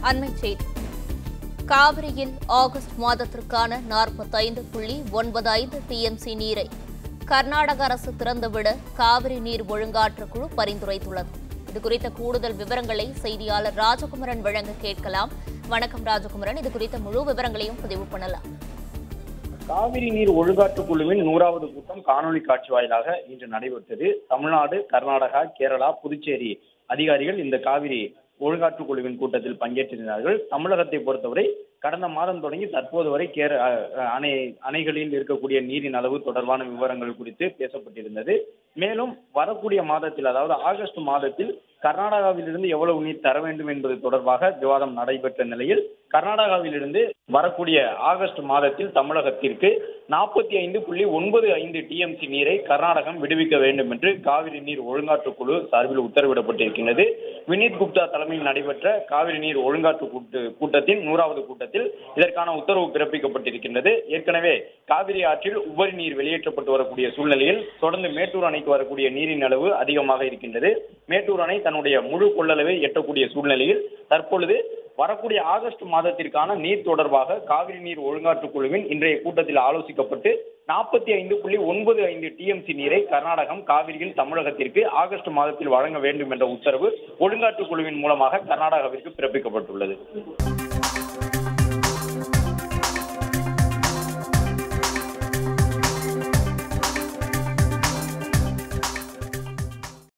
அண்மை செய்தி காவிரியில் ஆகஸ்ட் மாதத்திற்கான நாற்பத்தைந்து புள்ளி ஒன்பது ஐந்து டிஎம்சி நீரை கர்நாடக அரசு திறந்துவிட காவிரி நீர் ஒழுங்காற்று குழு பரிந்துரைத்துள்ளது இது குறித்த கூடுதல் விவரங்களை செய்தியாளர் ராஜகுமரன் வழங்க கேட்கலாம் வணக்கம் ராஜகுமரன் இது குறித்த முழு விவரங்களையும் பதிவு பண்ணலாம் காவிரி நீர் ஒழுங்காற்று குழுவின் நூறாவது கூட்டம் காணொலி காட்சி வாயிலாக இன்று நடைபெற்றது தமிழ்நாடு கர்நாடகா கேரளா புதுச்சேரி அதிகாரிகள் இந்த காவிரி ஒழுங்காற்று குழுவின் கூட்டத்தில் பங்கேற்றிருந்தார்கள் தமிழகத்தை பொறுத்தவரை கடந்த மாதம் தொடங்கி தற்போது வரை கேர அஹ், அணை அணைகளில் இருக்கக்கூடிய நீரின் அளவு தொடர்பான விவரங்கள் குறித்து பேசப்பட்டிருந்தது மேலும் வரக்கூடிய மாதத்தில் அதாவது ஆகஸ்ட் மாதத்தில் கர்நாடகாவிலிருந்து எவ்வளவு நீர் தர வேண்டும் என்பது தொடர்பாக விவாதம் நடைபெற்ற நிலையில் கர்நாடகாவிலிருந்து வரக்கூடிய ஆகஸ்ட் மாதத்தில் தமிழகத்திற்கு நாற்பத்தி ஐந்து புள்ளி ஒன்பது ஐந்து டிஎம்சி நீரை கர்நாடகம் விடுவிக்க வேண்டும் என்று காவிரி நீர் ஒழுங்காற்று குழு சார்பில் உத்தரவிடப்பட்டிருக்கின்றது வினீத் குப்தா தலைமையில் நடைபெற்ற காவிரி நீர் ஒழுங்காற்று கூட்டு கூட்டத்தின் நூறாவது கூட்டத்தில் இதற்கான உத்தரவு பிறப்பிக்கப்பட்டிருக்கின்றது ஏற்கனவே காவிரி ஆற்றில் உபரி நீர் வெளியேற்றப்பட்டு வரக்கூடிய சூழ்நிலையில் தொடர்ந்து மேட்டூர் அணைக்கு வரக்கூடிய நீரின் அளவு அதிகமாக இருக்கின்றது மேட்டூர் அணை தன்னுடைய முழு கொள்ளளவை எட்டக்கூடிய சூழ்நிலையில் தற்பொழுது வரக்கூடிய ஆகஸ்ட் மாதத்திற்கான நீர் தொடர்பாக காவிரி நீர் ஒழுங்காற்று குழுவின் இன்றைய கூட்டத்தில் ஆலோசிக்கப்பட்டு நாற்பத்தி ஐந்து புள்ளி ஒன்பது ஐந்து டிஎம்சி நீரை கர்நாடகம் காவிரியில் தமிழகத்திற்கு ஆகஸ்ட் மாதத்தில் வழங்க வேண்டும் என்ற உத்தரவு ஒழுங்காற்று குழுவின் மூலமாக கர்நாடகாவிற்கு பிறப்பிக்கப்பட்டுள்ளது